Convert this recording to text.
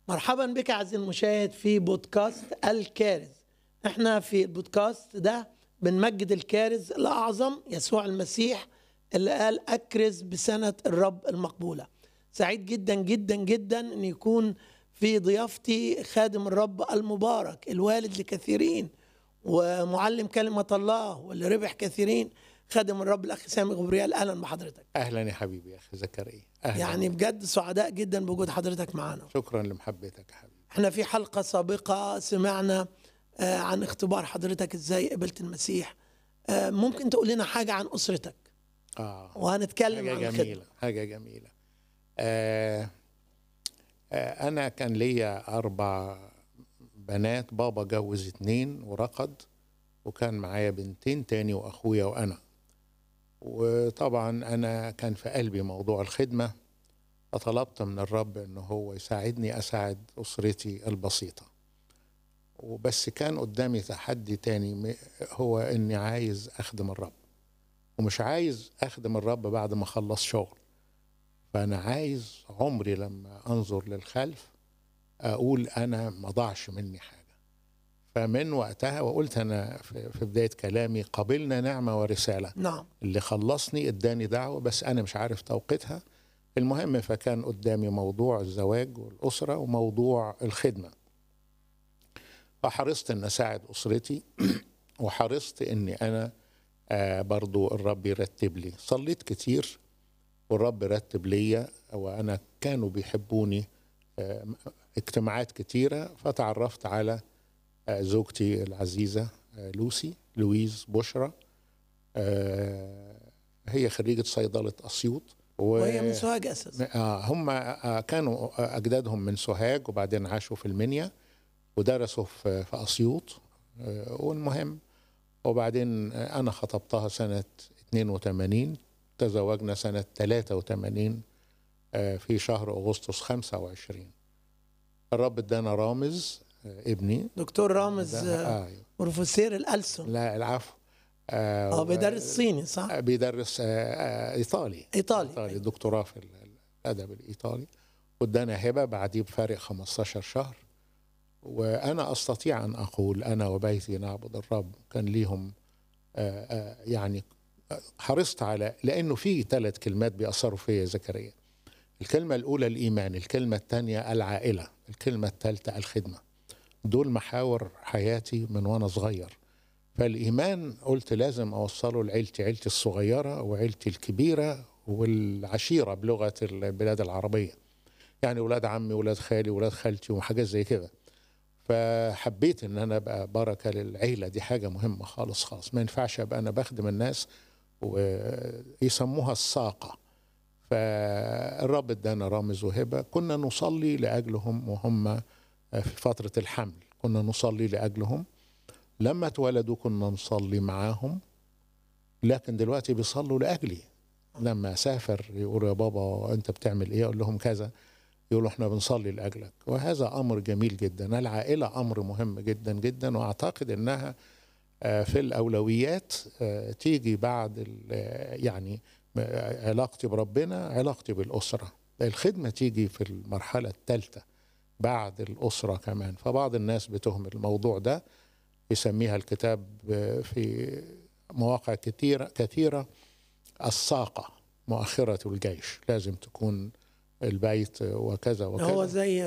مرحبا بك عزيزي المشاهد في بودكاست الكارز احنا في البودكاست ده بنمجد الكارز الاعظم يسوع المسيح اللي قال اكرز بسنه الرب المقبوله سعيد جدا جدا جدا ان يكون في ضيافتي خادم الرب المبارك الوالد لكثيرين ومعلم كلمه الله واللي ربح كثيرين خادم الرب الاخ سامي غبريال اهلا بحضرتك اهلا يا حبيبي يا اخي زكريا اهلا يعني بجد سعداء جدا بوجود حضرتك معانا شكرا لمحبتك يا حبيبي احنا في حلقة سابقة سمعنا آه، عن اختبار حضرتك ازاي قبلت المسيح آه، ممكن تقول لنا حاجة عن أسرتك اه وهنتكلم حاجه عن جميله الخدمة حاجه جميله آه آه انا كان ليا اربع بنات بابا جوز اتنين ورقد وكان معايا بنتين تاني واخويا وانا وطبعا انا كان في قلبي موضوع الخدمه فطلبت من الرب ان هو يساعدني اساعد اسرتي البسيطه وبس كان قدامي تحدي تاني م- هو اني عايز اخدم الرب ومش عايز اخدم الرب بعد ما اخلص شغل فانا عايز عمري لما انظر للخلف اقول انا ما ضاعش مني حاجه فمن وقتها وقلت انا في في بدايه كلامي قبلنا نعمه ورساله نعم اللي خلصني اداني دعوه بس انا مش عارف توقيتها المهم فكان قدامي موضوع الزواج والاسره وموضوع الخدمه فحرصت ان اساعد اسرتي وحرصت اني انا آه برضو الرب يرتب لي صليت كتير والرب رتب ليا وانا كانوا بيحبوني آه اجتماعات كتيره فتعرفت على آه زوجتي العزيزه آه لوسي لويز بشرى آه هي خريجه صيدله اسيوط و- وهي من سوهاج أساسا آه هم آه كانوا آه اجدادهم من سوهاج وبعدين عاشوا في المنيا ودرسوا في في اسيوط آه والمهم وبعدين آه انا خطبتها سنه 82 تزوجنا سنه 83 آه في شهر اغسطس 25 الرب ادانا رامز آه ابني دكتور رامز ده- آه، آه أيوه. بروفيسور الألسن لا العفو آه اه و- بيدرس صيني صح؟ آه، بيدرس آه آه ايطالي إيطالي ايطالي دكتوراه في ال- الادب الايطالي وادانا هبه بعديه بفارق 15 شهر وانا استطيع ان اقول انا وبيتي نعبد الرب كان ليهم آه، آه، يعني آه، حرصت على لانه في ثلاث كلمات بيأثروا فيا يا زكريا الكلمه الاولى الايمان الكلمه الثانيه العائله الكلمه الثالثه الخدمه دول محاور حياتي من وانا صغير فالايمان قلت لازم اوصله لعيلتي عيلتي الصغيره وعيلتي الكبيره والعشيره بلغه البلاد العربيه يعني ولاد عمي ولاد خالي ولاد خالتي وحاجات زي كده فحبيت ان انا ابقى بركه للعيله دي حاجه مهمه خالص خالص ما ينفعش ابقى انا بخدم الناس ويسموها الساقه فالرب ادانا رامز وهبه كنا نصلي لاجلهم وهم في فتره الحمل كنا نصلي لاجلهم لما اتولدوا كنا نصلي معاهم لكن دلوقتي بيصلوا لاجلي لما اسافر يقولوا يا بابا انت بتعمل ايه اقول لهم كذا يقولوا احنا بنصلي لاجلك وهذا امر جميل جدا العائله امر مهم جدا جدا واعتقد انها آه، في الاولويات آه، تيجي بعد ال- آه، يعني آه، علاقتي بربنا علاقتي بالاسره الخدمه تيجي في المرحله الثالثه بعد الاسره كمان فبعض الناس بتهمل الموضوع ده يسميها الكتاب آه، في مواقع كثيره كثيره الساقه مؤخره الجيش لازم تكون البيت وكذا وكذا هو زي